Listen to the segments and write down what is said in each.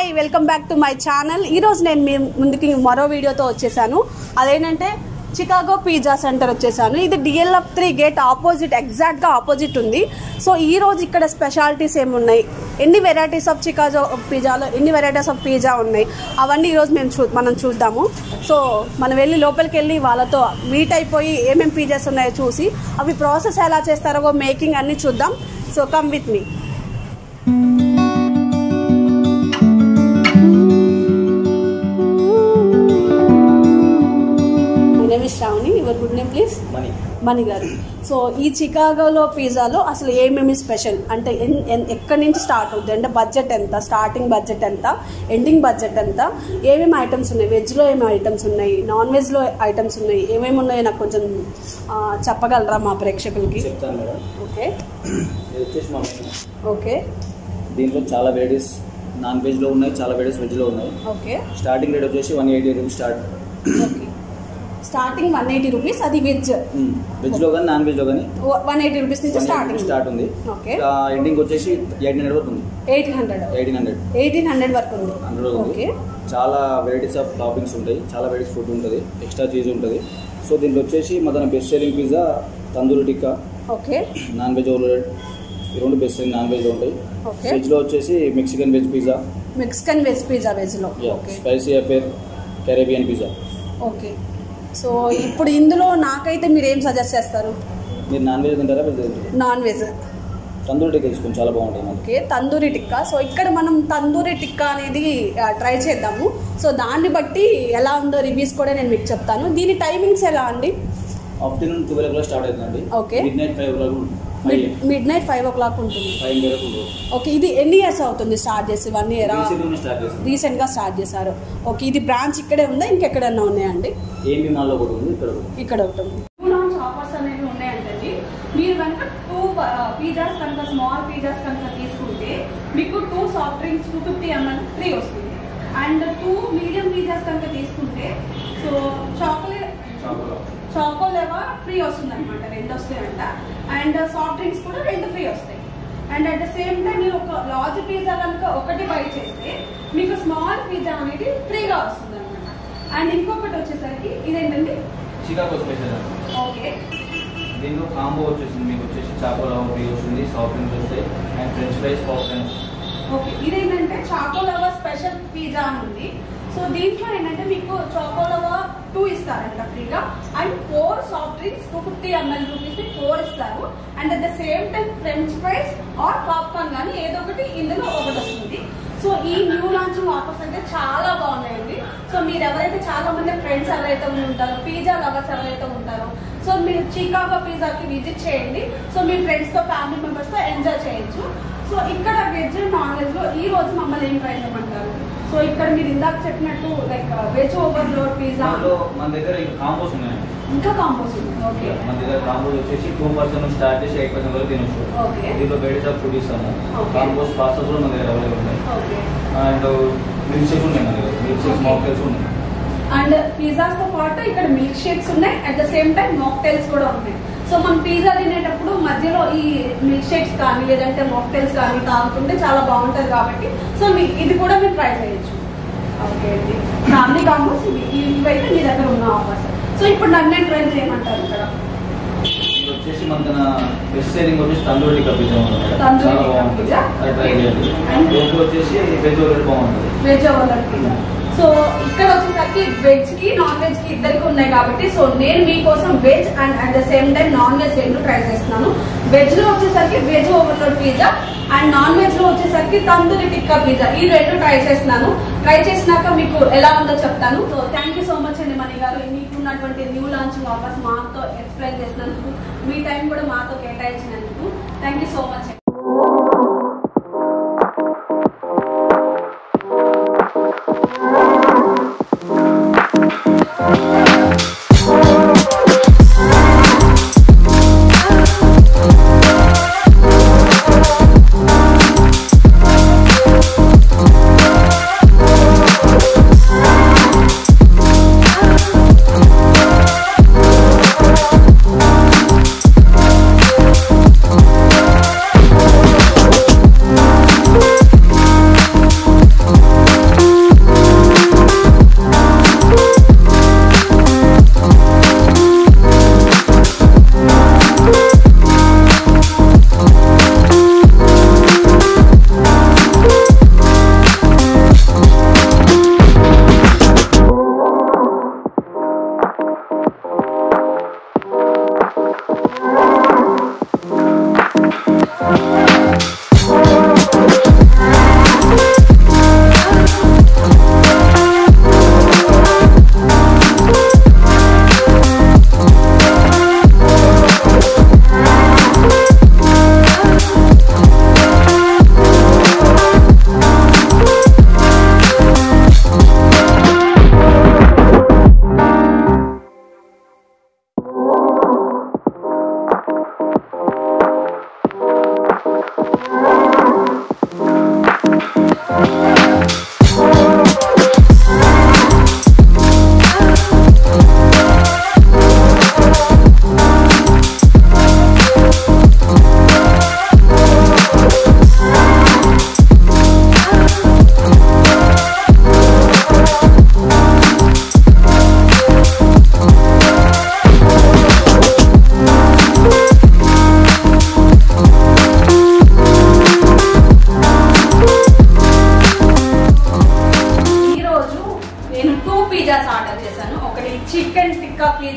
Hi welcome back to my channel ఈరోజు నేను మీ ముందుకి మరో వీడియోతో వచ్చేసాను అదేంటంటే చికాగో పిజ్జా సెంటర్ వచ్చేసాను ఇది డిఎల్ఎఫ్ త్రీ గేట్ ఆపోజిట్ ఎగ్జాక్ట్గా ఆపోజిట్ ఉంది సో ఈ రోజు ఇక్కడ స్పెషాలిటీస్ ఏమున్నాయి ఎన్ని వెరైటీస్ ఆఫ్ చికాగో పిజ్జాలో ఎన్ని వెరైటీస్ ఆఫ్ పిజ్జా ఉన్నాయి అవన్నీ ఈరోజు మేము చూ మనం చూద్దాము సో మనం వెళ్ళి లోపలికి వెళ్ళి వాళ్ళతో మీట్ అయిపోయి ఏమేమి పిజ్జాస్ ఉన్నాయో చూసి అవి ప్రాసెస్ ఎలా చేస్తారో మేకింగ్ అన్నీ చూద్దాం so come with me my name is Sravani your good name please Mani Mani garu so ఈ చికాగోలో పిజ్జాలో అసలు ఏమేమి స్పెషల్ అంటే ఎన్- ఎన్- ఎక్కడి నుంచి స్టార్ట్ అవుతుంది అంటే బడ్జెట్ ఎంత స్టార్టింగ్ బడ్జెట్ ఎంత ఎండింగ్ బడ్జెట్ ఎంత ఏమేమి ఐటమ్స్ ఉన్నాయి వెజ్లో ఏమేమి ఐటమ్స్ ఉన్నాయి నాన్ వెజ్లో ఐటమ్స్ ఉన్నాయి ఏమేమి ఉన్నాయో నాకు కొంచెం ఆ, చెప్పగలరా మా ప్రేక్షకులకి చెప్తాను మేడం ఓకే ఇది వచ్చేసి మా మెనూ ఓకే దీంట్లో చాలా వెరైటీస్ నాన్ వెజ్లో ఉన్నాయి చాలా వెరైటీస్ వెజ్లో ఉన్నాయి ఓకే స్టార్టింగ్ రేట్ వచ్చేసి one eighty rupees start okay starting one eighty rupees అది వెజ్ వెజ్లో కానీ నాన్ వెజ్లో కానీ వన్ ఎయిటీ రూపీస్ నుంచి స్టార్టింగ్ స్టార్ట్ ఉంది ఓకే ఎండింగ్ వచ్చేసి ఎయిటీన్ హండ్రెడ్ వరకు ఉంది eighteen hundred eighteen hundred eighteen hundred వరకు ఉంది హండ్రెడ్ ఉంది ఓకే చాలా వెరైటీస్ ఆఫ్ టాపింగ్స్ ఉంటాయి చాలా వెరైటీస్ ఫుడ్ ఉంటుంది ఎక్స్ట్రా చీజ్ ఉంటుంది సో దీంట్లో వచ్చేసి మా తన best selling pizza tandoori tikka okay non veg over ఈ రెండు బెస్ట్ సెల్లింగ్ నాన్ వెజ్లో ఉంటాయి ఓకే వెజ్లో వచ్చేసి Mexican veg pizza Mexican veg pizza వెజ్లో okay spicy affair Caribbean pizza okay so ఇప్పుడు ఇందులో నాకైతే మీరు ఏం సజెస్ట్ చేస్తారు మీరు నాన్ వెజ్ తింటారా వెజ్ తింటారా నాన్ వెజ్ తందూరి టిక్కా తీసుకోండి చాలా బాగుంటుంది మనకి ఓకే తందూరి టిక్కా సో ఇక్కడ మనం తందూరి టిక్కా అనేది ట్రై చేద్దాము సో దాన్ని బట్టి ఎలా ఉందో రివ్యూస్ కూడా నేను మీకు చెప్తాను దీని టైమింగ్స్ ఎలా అండి afternoon twelve o'clock start అవుతుందండి Okay. మిడ్ నైట్ ఫైవ్ వరకు five midnight five o'clock ఉంటుంది ఫైవ్ వరకు ఉంటుంది ఓకే ఇది ఎన్ని ఇయర్స్ అవుతుంది స్టార్ట్ చేసి వన్ ఇయరా రీసెంట్గా స్టార్ట్ చేస్తాం రీసెంట్గా స్టార్ట్ చేశారు ఓకే ఇది బ్రాంచ్ ఇక్కడే ఉందా ఇంకెక్కడన్నా ఉన్నాయండి ఏమి మాల్లో కూడా ఉంది ఇక్కడ కూడా ఉంది. ఇక్కడ ఉంటుంది టూ లాంచ్ ఆఫర్స్ అనేవి ఉన్నాయంటండి మీరు కనుక టూ పిజ్జాస్ కనుక స్మాల్ పిజ్జాస్ కనుక తీసుకుంటే మీకు two soft drinks two fifty ML free వస్తుంది అండ్ టూ మీడియం పిజ్జాస్ కనుక తీసుకుంటే సో చాక్లెట్ చాకోలేవా ఫ్రీ వస్తుంది అనమాట రెండు వస్తాయంట అండ్ సాఫ్ట్ డ్రింక్స్ కూడా రెండు ఫ్రీ వస్తాయి and at the same time మీరు ఒక లార్జ్ పిజ్జా కనుక ఒకటి బై చేస్తే మీకు స్మాల్ పిజ్జా అనేది ఫ్రీగా వస్తుంది అనమాట అండ్ ఇంకొకటి వచ్చేసరికి ఇదేంటండి చికాగో స్పెషల్ అండి. ఓకే దీంట్లో కాంబో వచ్చేసింది మీకు వచ్చేసి చాకోలా ఫ్రీ వస్తుంది సాఫ్ట్ డ్రింక్స్ వస్తాయి and french fries popcorns okay ఇదేంటంటే చాకోలవా స్పెషల్ పిజ్జా అని ఉంది సో దీంట్లో ఏంటంటే మీకు చాకోలవా టూ ఇస్తారంట ఫ్రీగా and four soft drinks two fifty ML rupees four ఇస్తారు and at the same time french fries or popcorn కానీ ఏదో ఒకటి ఇందులో ఒకటి వస్తుంది సో ఈ న్యూ లాంచింగ్ ఆఫర్స్ అయితే చాలా బాగున్నాయండి సో మీరు ఎవరైతే చాలా మంది ఫ్రెండ్స్ ఎవరైతే ఉంటారో పిజ్జా లవర్స్ ఎవరైతే ఉంటారో సో మీరు చికాగో పిజ్జాకి విజిట్ చేయండి సో మీ ఫ్రెండ్స్ తో ఫ్యామిలీ మెంబర్స్ తో ఎంజాయ్ చేయొచ్చు సో ఇక్కడ వెజ్ నాన్ వెజ్ లో ఈ రోజు మమ్మల్ని ఏం ట్రై చేయమంటారు సో ఇక్కడ మీరు ఇందాక చెప్పినట్టు లైక్ వెజ్ ఓవర్లోడ్ పిజ్జా దాంట్లో మన దగ్గర ఇంకా కాంబోస్ ఉన్నాయండి ఇంకా కాంపోజ్ ఉంది ఓకే మన దగ్గర కాంబోస్ వచ్చేసి టూ పర్సెంట్ స్టార్ట్ చేసి ఎయిట్ పర్సెంట్ వరకు తినొచ్చు ఓకే దీంట్లో వెరైటీస్ ఆఫ్ ఫుడ్ ఇస్తాము Okay. కాంబోస్ పాస్తా కూడా మన దగ్గర అవైలబుల్ ఉన్నాయి ఓకే అండ్ మిల్క్ షేక్ ఉన్నాయి మన దగ్గర మిల్క్ షేక్ Okay. మాక్టైల్స్ ఉన్నాయి అండ్ పిజ్జాస్ తో పాటు ఇక్కడ మిల్క్ షేక్స్ ఉన్నాయి at the same time mocktails కూడా ఉన్నాయి సో మనం పిజ్జా తినేటప్పుడు మధ్యలో ఈ మిల్క్ షేక్స్ కానీ లేదంటే మాక్టైల్స్ కానీ తాగుతుంటే చాలా బాగుంటది కాబట్టి సో మీ ఇది కూడా మీరు ట్రై చేయొచ్చు ఓకే అండి ఫ్యామిలీ కాంబోస్ ఇవి ఇవైతే మీ దగ్గర ఉన్న ఆఫర్స్ సో ఇప్పుడు నన్ను నేను ట్రై చేయమంటారు ఇక్కడ ఇది వచ్చేసి మన తన బెస్ట్ సేలింగ్ వచ్చేసి తందూరి టిక్కా పిజ్జా ఉంది మేడం. తందూరి చాలా టిక్కా బాగుంటుంది పిజ్జా. అది ట్రై చేయండి And- లోపల వచ్చేసి వెజ్ ఒకటి బాగుంటుంది వెజ్ ఓవర్లోడ్ పిజ్జా సో ఇక్కడ వచ్చేసరికి వెజ్ కి నాన్ వెజ్ కి ఇద్దరికి ఉన్నాయి కాబట్టి సో నేను మీకోసం veg and at the same time non veg రెండు ట్రై చేస్తున్నాను వెజ్ లో వచ్చేసరికి veg overload pizza and non veg లో వచ్చేసరికి తందూరి టిక్కా పిజ్జా ఈ రెండు ట్రై చేస్తున్నాను ట్రై చేసినాక మీకు ఎలా ఉందో చెప్తాను so thank you so much అండి మణి గారు మీకు ఉన్నటువంటి న్యూ లాంచింగ్ ఆఫర్స్ మాతో ఎక్స్ప్లెయిన్ చేసినందుకు మీ టైం కూడా మాతో కేటాయించినందుకు thank you so much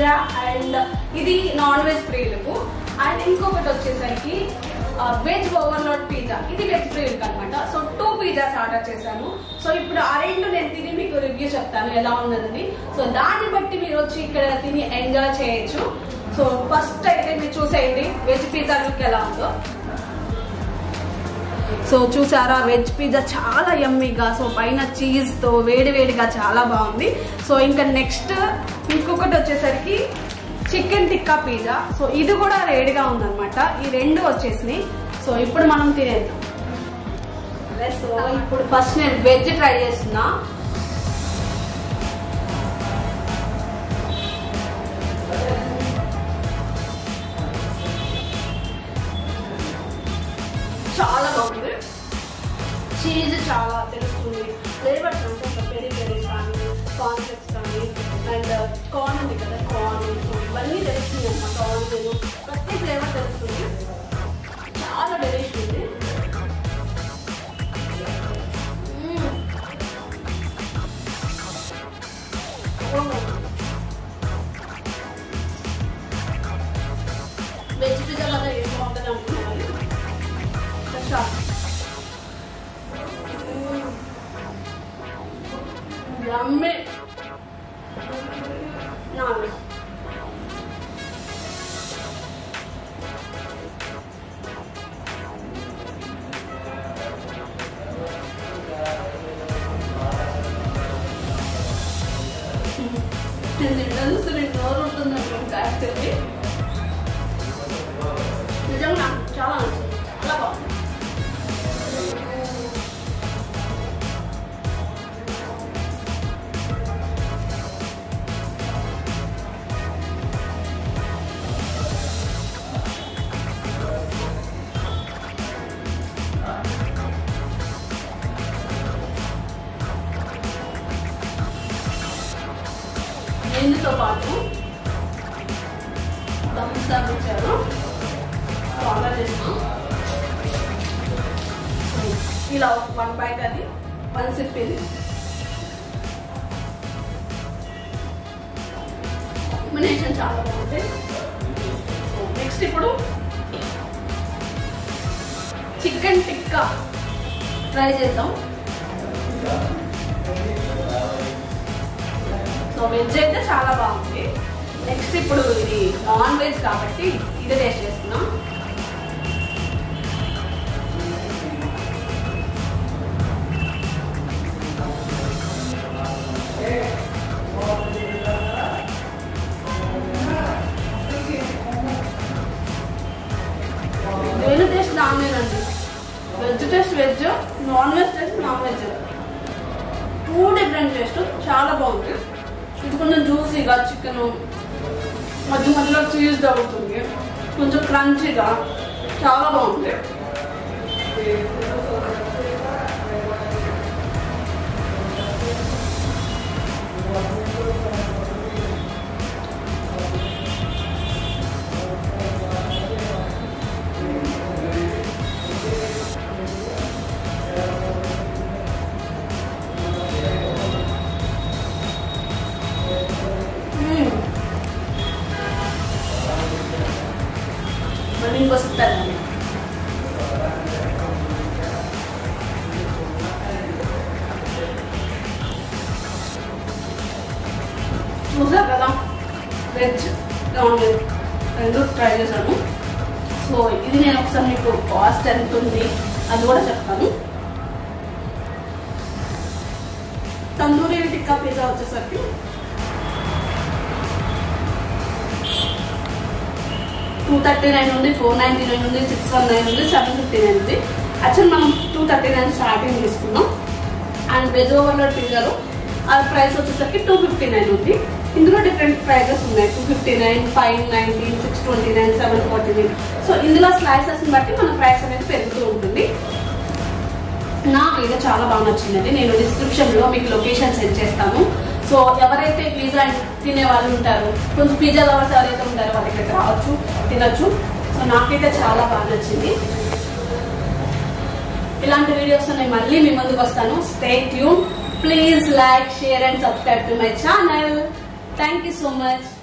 pizza and ఇది నాన్ వెజ్ ప్రియులకు అండ్ ఇంకొకటి వచ్చేసరికి వెజ్ ఓవర్లోడ్ పిజ్జా ఇది వెజ్ ప్రియులకు అనమాట సో టూ పిజ్జాస్ ఆర్డర్ చేశాను సో ఇప్పుడు ఆ రెండు నేను తిని మీకు రివ్యూ చెప్తాను ఎలా ఉన్నదని సో దాన్ని బట్టి మీరు వచ్చి ఇక్కడ తిని ఎంజాయ్ చేయొచ్చు సో ఫస్ట్ అయితే మీరు చూసేయండి వెజ్ పిజ్జా లుక్ ఎలా ఉందో సో చూసారా వెజ్ పిజ్జా చాలా యమ్మీగా సో పైన చీజ్ తో వేడి వేడిగా చాలా బాగుంది సో ఇంకా నెక్స్ట్ ఇంకొకటి వచ్చేసరికి చికెన్ టిక్కా పిజ్జా సో ఇది కూడా వేడిగా ఉందన్నమాట ఈ రెండు వచ్చేసినాయి సో ఇప్పుడు మనం తినేద్దాం సరే, సో ఇప్పుడు ఫస్ట్ నేను వెజ్ ట్రై చేస్తున్నా చాలా బాగుంది చీజ్ చాలా తెలుస్తుంది ఫ్లేవర్స్ అంటే పెరి పెరి కానీ కాన్ఫ్లెక్స్ కానీ అండ్ కార్న్ ఉంది కదా కార్న్ సో ఇవన్నీ తెలుస్తుంది అన్నమాట ఆనియన్ ప్రతి ఫ్లేవర్ తెలుస్తుంది చాలా డెలిష్ ఉంది మ్మ్. ఓ. వెజ్ పిజ్జా కదా ఏం బాగుంటుంది అనుకున్నాను షాప్ యమ్మి నాన్ నేను తింటాను సో నేను నోరు ఉంటుంది అనుకుంటా యాక్చువల్లీ నిజంగా నాకు చాలా నచ్చింది చాలా బాగుంది దీనితో పాటు థమ్స్ అప్ ఇచ్చారు ఆర్డర్ చేసినాం ఇలా వన్ బైట్ అది వన్ సిప్ ఇది కాంబినేషన్ చాలా బాగుంది నెక్స్ట్ ఇప్పుడు చికెన్ టిక్కా ట్రై చేద్దాం సో వెజ్ అయితే చాలా బాగుంది నెక్స్ట్ ఇప్పుడు ఇది నాన్ వెజ్ కాబట్టి ఇది టేస్ట్ చేస్తున్నాం నేను టేస్ట్ దానిలేనండి veg taste veg non veg taste non veg two different taste చాలా బాగుంది ఇది కొంచెం జ్యూసీగా చికెన్ మధ్య మధ్యలో చీజ్ తగ్గుతుంది కొంచెం క్రంచీగా చాలా బాగుంది మ్మ్. మళ్ళీ ఇంకో చెప్తాను చూసారు కదా వెజ్ నాన్ వెజ్ రెండు ట్రై చేశాను సో ఇది నేను ఒకసారి మీకు కాస్ట్ ఎంత ఉంది అది కూడా చెప్తాను తందూరి టిక్కా పిజ్జా వచ్చేసరికి టూ థర్టీ నైన్ ఉంది ఫోర్ నైన్టీ నైన్ ఉంది సిక్స్ వన్ నైన్ ఉంది సెవెన్ ఫిఫ్టీ నైన్ ఉంది యాక్చువల్ మనం టూ థర్టీ నైన్ స్టార్టింగ్ తీసుకున్నాం అండ్ వెజ్ ఓవర్లోడ్ పిజ్జాలో ఆ ప్రైస్ వచ్చేసరికి టూ ఫిఫ్టీ నైన్ ఉంది ఇందులో డిఫరెంట్ ప్రైజెస్ ఉన్నాయి two fifty nine five nineteen six twenty nine seven forty nine so ఇందులో స్లైసెస్ బట్టి మన ప్రైస్ అనేది పెరుగుతూ ఉంటుంది నాకైతే చాలా బాగా నచ్చిందండి నేను డిస్క్రిప్షన్ లో మీకు లొకేషన్ సెండ్ చేస్తాను సో ఎవరైతే పిజ్జా తినే వాళ్ళు ఉంటారు కొంచెం పిజ్జా లవర్స్ ఎవరైతే ఉంటారో వాళ్ళ దగ్గర రావచ్చు తినొచ్చు సో నాకైతే చాలా బాగా నచ్చింది ఇలాంటి వీడియోస్ నేను మళ్ళీ మీ ముందుకు వస్తాను stay tune please like share and subscribe to my channel thank you so much